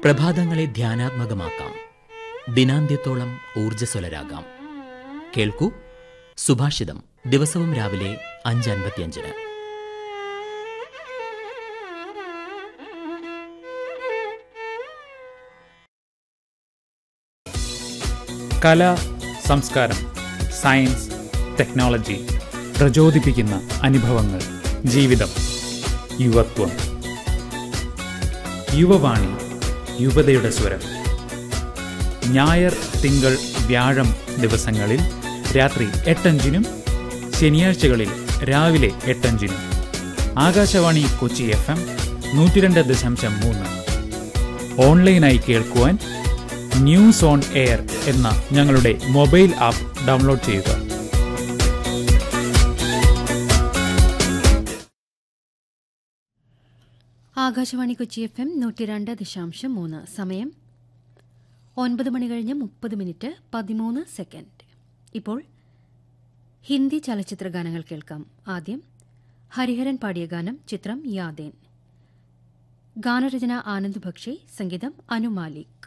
പ്രഭാതങ്ങളെ ധ്യാനാത്മകമാക്കാം ദിനാന്ത്യത്തോളം ഊർജ്ജസ്വലരാകാം കേൾക്കൂ സുഭാഷിതം ദിവസവും രാവിലെ അഞ്ച് അൻപത്തിയഞ്ചിന് കല സംസ്കാരം സയൻസ് ടെക്നോളജി പ്രചോദിപ്പിക്കുന്ന അനുഭവങ്ങൾ ജീവിതം യുവത്വം യുവവാണി യുവതയുടെ സ്വരം ഞായർ തിങ്കൾ വ്യാഴം ദിവസങ്ങളിൽ രാത്രി എട്ടഞ്ചിനും ശനിയാഴ്ചകളിൽ രാവിലെ എട്ടഞ്ചിനും ആകാശവാണി കൊച്ചി എഫ് എം നൂറ്റിരണ്ട് ദശാംശം മൂന്ന് ഓൺലൈനായി കേൾക്കുവാൻ ന്യൂസ് ഓൺ എയർ എന്ന ഞങ്ങളുടെ മൊബൈൽ ആപ്പ് ഡൗൺലോഡ് ചെയ്യുക ആകാശവാണി കൊച്ചി എഫ് എം നൂറ്റി രണ്ട് ദശാംശം മൂന്ന് സമയം ഒൻപത് മണി കഴിഞ്ഞ് മുപ്പത് മിനിറ്റ് പതിമൂന്ന് സെക്കൻഡ് ഇപ്പോൾ ഹിന്ദി ചലച്ചിത്ര ഗാനങ്ങൾ കേൾക്കാം ആദ്യം ഹരിഹരൻ പാടിയ ഗാനം ചിത്രം യാദേൻ ഗാനരചന ആനന്ദ് ബക്ഷി സംഗീതം അനു മാലിക്